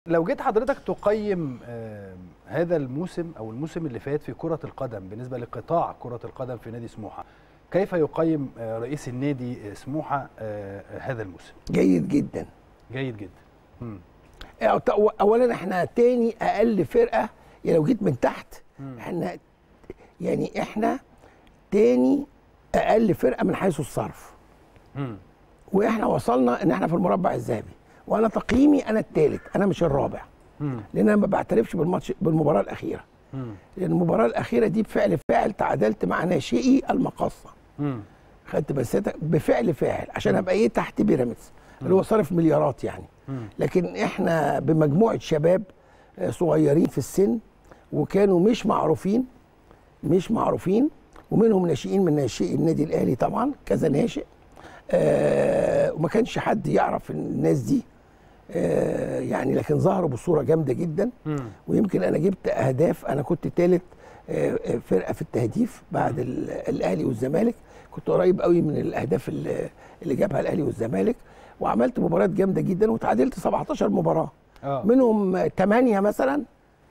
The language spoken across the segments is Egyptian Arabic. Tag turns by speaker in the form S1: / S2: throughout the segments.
S1: لو جيت حضرتك تقيم آه، هذا الموسم او الموسم اللي فات في كرة القدم بالنسبة لقطاع كرة القدم في نادي سموحة كيف يقيم آه، رئيس النادي آه، سموحة آه، هذا الموسم
S2: جيد جدا
S1: جيد جدا مم.
S2: أو- اولا احنا تاني اقل فرقه يعني لو جيت من تحت
S1: مم.
S2: احنا يعني احنا تاني اقل فرقه من حيث الصرف
S1: مم.
S2: واحنا وصلنا ان احنا في المربع الذهبي وانا تقييمي انا الثالث انا مش الرابع
S1: مم.
S2: لان انا ما بعترفش بالماتش بالمباراه الاخيره
S1: مم.
S2: لان المباراه الاخيره دي بفعل فاعل تعادلت مع ناشئي المقصه
S1: مم.
S2: خدت بساتك بفعل فاعل عشان ابقى ايه تحت بيراميدز اللي هو صارف مليارات يعني
S1: مم.
S2: لكن احنا بمجموعه شباب آه، صغيرين في السن وكانوا مش معروفين مش معروفين ومنهم ناشئين من ناشئي النادي الاهلي طبعا كذا ناشئ آه وما كانش حد يعرف الناس دي آه يعني لكن ظهروا بصوره جامده جدا
S1: مم.
S2: ويمكن انا جبت اهداف انا كنت ثالث فرقه في التهديف بعد ال- الاهلي والزمالك كنت قريب قوي من الاهداف اللي اللي جابها الاهلي والزمالك وعملت مباريات جامده جدا وتعادلت 17 مباراه
S1: اه
S2: منهم 8 مثلا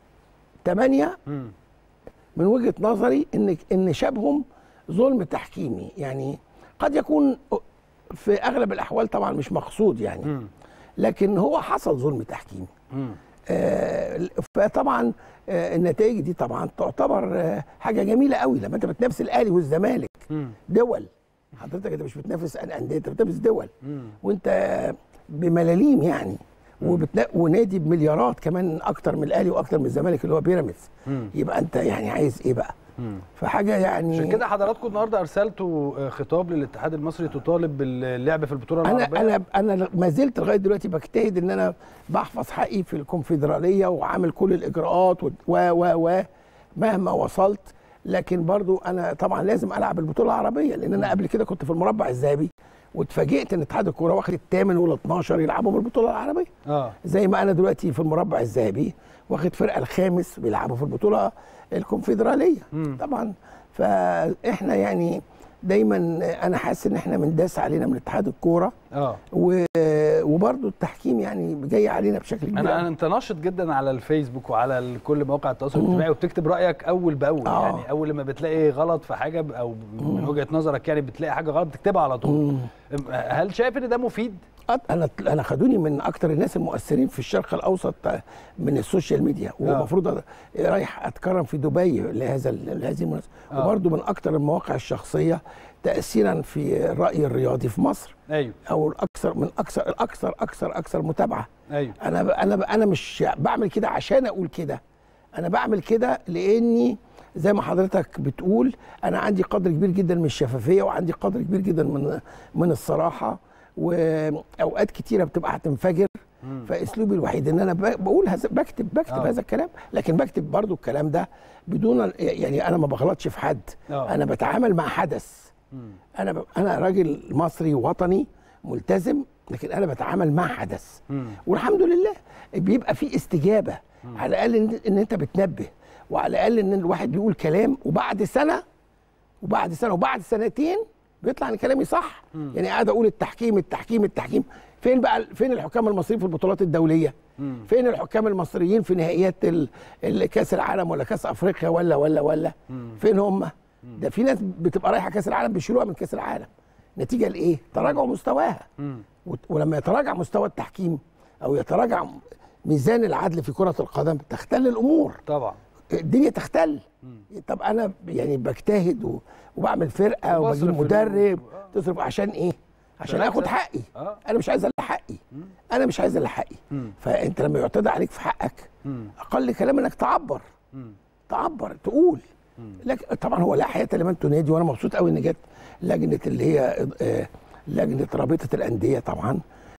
S2: 8
S1: مم.
S2: من وجهه نظري ان ان شابهم ظلم تحكيمي يعني قد يكون في اغلب الاحوال طبعا مش مقصود يعني
S1: مم.
S2: لكن هو حصل ظلم تحكيمي
S1: مم.
S2: آه، فطبعا آه، النتائج دي طبعا تعتبر آه، حاجه جميله قوي لما انت بتنافس الاهلي والزمالك
S1: مم.
S2: دول حضرتك انت مش بتنافس انديه انت بتنافس دول
S1: مم.
S2: وانت بملاليم يعني وبتنا... ونادي بمليارات كمان اكتر من الاهلي واكتر من الزمالك اللي هو بيراميدز
S1: مم.
S2: يبقى انت يعني عايز ايه بقى
S1: مم.
S2: فحاجه يعني
S1: عشان كده حضراتكم النهارده ارسلتوا آه، خطاب للاتحاد المصري تطالب باللعب في البطوله
S2: انا
S1: العربيه
S2: انا انا ما زلت لغايه دلوقتي بجتهد ان انا بحفظ حقي في الكونفدراليه وعامل كل الاجراءات و و و و مهما وصلت لكن برضو انا طبعا لازم العب البطوله العربيه لان انا قبل كده كنت في المربع الذهبي واتفاجئت ان اتحاد الكوره واخد الثامن وال 12 يلعبوا بالبطوله العربيه
S1: اه
S2: زي ما انا دلوقتي في المربع الذهبي واخد فرقه الخامس بيلعبوا في البطوله الكونفدراليه
S1: مم.
S2: طبعا فاحنا يعني دايما انا حاسس ان احنا منداس علينا من اتحاد الكوره
S1: اه
S2: و- وبرضه التحكيم يعني جاي علينا بشكل كبير
S1: انا
S2: أوي.
S1: انا انت ناشط جدا على الفيسبوك وعلى ال- كل مواقع التواصل الاجتماعي وبتكتب رايك اول باول
S2: آه.
S1: يعني اول لما بتلاقي غلط في حاجه ب- او من وجهه نظرك يعني بتلاقي حاجه غلط بتكتبها على طول
S2: مم.
S1: هل شايف ان ده مفيد
S2: أت- انا انا خدوني من اكتر الناس المؤثرين في الشرق الاوسط من السوشيال ميديا ومفروض أ- رايح اتكرم في دبي لهذا ال- لهذه المناسبه
S1: آه.
S2: وبرضه من اكتر المواقع الشخصيه تاثيرا في الراي الرياضي في مصر
S1: ايوه
S2: او الاكثر من اكثر الاكثر اكثر اكثر متابعه
S1: ايوه
S2: انا ب- انا ب- انا مش بعمل كده عشان اقول كده انا بعمل كده لاني زي ما حضرتك بتقول انا عندي قدر كبير جدا من الشفافيه وعندي قدر كبير جدا من من الصراحه واوقات كتيره بتبقى هتنفجر
S1: مم.
S2: فاسلوبي الوحيد ان انا ب- بقول هذا بكتب بكتب
S1: آه.
S2: هذا الكلام لكن بكتب برضو الكلام ده بدون يعني انا ما بغلطش في حد
S1: آه.
S2: انا بتعامل مع حدث
S1: مم.
S2: انا ب... انا راجل مصري وطني ملتزم لكن انا بتعامل مع حدث
S1: مم.
S2: والحمد لله بيبقى في استجابه على الاقل ان, إن انت بتنبه وعلى الاقل ان الواحد بيقول كلام وبعد سنه وبعد سنه وبعد سنتين بيطلع ان كلامي صح يعني قاعد اقول التحكيم التحكيم التحكيم فين بقى فين الحكام المصريين في البطولات الدوليه
S1: مم.
S2: فين الحكام المصريين في نهائيات ال- ال- كاس العالم ولا كاس افريقيا ولا ولا ولا
S1: مم.
S2: فين هم ده في ناس بتبقى رايحه كاس العالم بيشيلوها من كاس العالم نتيجه لايه تراجع مستواها
S1: مم.
S2: وت- ولما يتراجع مستوى التحكيم او يتراجع ميزان العدل في كره القدم تختل الامور
S1: طبعا
S2: الدنيا تختل طب انا يعني بجتهد و- وبعمل فرقه
S1: وبصرف
S2: وبجيب مدرب
S1: فلوس. آه.
S2: تصرف عشان ايه عشان
S1: بالعكس.
S2: اخد حقي
S1: اه
S2: انا مش عايز الا حقي انا مش عايز الا حقي
S1: مم.
S2: فانت لما يعتدى عليك في حقك
S1: مم.
S2: اقل كلام انك تعبر
S1: مم.
S2: تعبر تقول لكن طبعا هو لا حياه لمن تنادي وانا مبسوط قوي ان جت لجنه اللي هي آه، لجنه رابطه الانديه طبعا